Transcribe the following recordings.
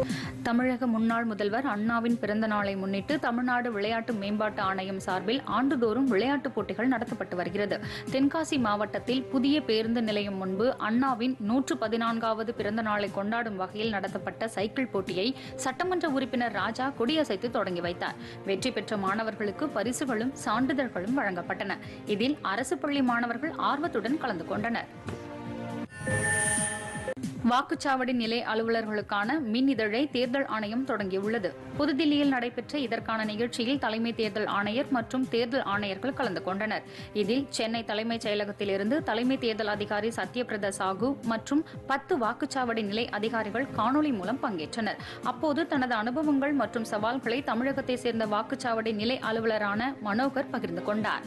தமிழக முன்னாள் முதல்வர் அண்ணாவின் பிறந்த நாளை முன்னிட்டு தமிழ்நாடு விளையாட்டு மேம்பாட்டு ஆணையம் சார்பில் ஆண்டுதோறும் விளையாட்டுப் போட்டிகள் நடத்தப்பட்டு வருகிறது தென்காசி மாவட்டத்தில் புதிய பேருந்து நிலையம் முன்பு அண்ணாவின் நூற்று பதினான்காவது பிறந்த நாளை கொண்டாடும் வகையில் நடத்தப்பட்ட சைக்கிள் போட்டியை சட்டமன்ற உறுப்பினர் ராஜா கொடியசைத்து தொடங்கி வைத்தார் வெற்றி பெற்ற மாணவர்களுக்கு பரிசுகளும் சான்றிதழ்களும் வழங்கப்பட்டன இதில் அரசு பள்ளி மாணவர்கள் ஆர்வத்துடன் கலந்து கொண்டனர் வாக்குச்சாவடி நிலை அலுவலர்களுக்கான மின் இதழை தேர்தல் ஆணையம் தொடங்கியுள்ளது புதுதில்லியில் நடைபெற்ற இதற்கான நிகழ்ச்சியில் தலைமை தேர்தல் ஆணையர் மற்றும் தேர்தல் ஆணையர்கள் கலந்து கொண்டனர் இதில் சென்னை தலைமைச் செயலகத்திலிருந்து தலைமை தேர்தல் அதிகாரி சத்யபிரதா சாகு மற்றும் பத்து வாக்குச்சாவடி நிலை அதிகாரிகள் காணொலி மூலம் பங்கேற்றனர் அப்போது தனது அனுபவங்கள் மற்றும் சவால்களை தமிழகத்தை சேர்ந்த வாக்குச்சாவடி நிலை அலுவலரான மனோகர் பகிர்ந்து கொண்டார்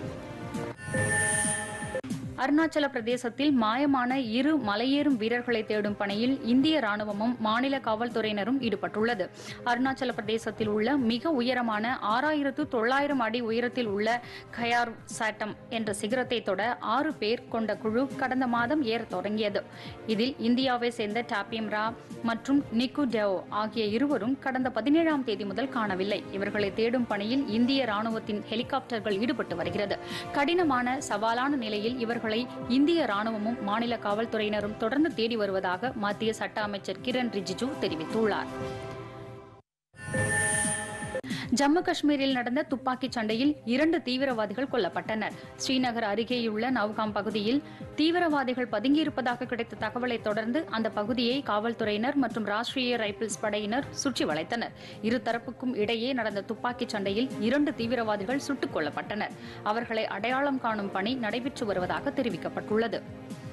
அருணாச்சல பிரதேசத்தில் மாயமான இரு மலையேறும் வீரர்களை தேடும் பணியில் இந்திய ராணுவமும் மாநில காவல்துறையினரும் ஈடுபட்டுள்ளது அருணாச்சல பிரதேசத்தில் உள்ள மிக உயரமான ஆறாயிரத்து தொள்ளாயிரம் அடி உயரத்தில் உள்ள கயார் சாட்டம் என்ற சிகரத்தை தொட ஆறு பேர் கொண்ட குழு கடந்த மாதம் ஏறத் தொடங்கியது இதில் இந்தியாவை சேர்ந்த டாப்பியம் ரா மற்றும் நிக்கு டெவோ ஆகிய இருவரும் கடந்த பதினேழாம் தேதி முதல் காணவில்லை இவர்களை தேடும் பணியில் இந்திய ராணுவத்தின் ஹெலிகாப்டர்கள் ஈடுபட்டு வருகிறது கடினமான சவாலான நிலையில் இவர்களை இந்திய ராணுவமும் மாநில காவல்துறையினரும் தொடர்ந்து தேடி வருவதாக மத்திய சட்ட அமைச்சர் கிரண் ரிஜிஜு தெரிவித்துள்ளார் ஜம்மு காஷ்மீரில் நடந்த துப்பாக்கிச் சண்டையில் இரண்டு தீவிரவாதிகள் கொல்லப்பட்டனர் ஸ்ரீநகர் அருகேயுள்ள நவ்காம் பகுதியில் தீவிரவாதிகள் பதுங்கியிருப்பதாக கிடைத்த தகவலை தொடர்ந்து அந்த பகுதியை காவல்துறையினர் மற்றும் ராஷ்டிரிய ரைபிள்ஸ் படையினர் சுற்றி வளைத்தனர் இருதரப்புக்கும் இடையே நடந்த துப்பாக்கிச் சண்டையில் இரண்டு தீவிரவாதிகள் சுட்டுக் கொல்லப்பட்டனர் அவர்களை அடையாளம் காணும் பணி நடைபெற்று வருவதாக தெரிவிக்கப்பட்டுள்ளது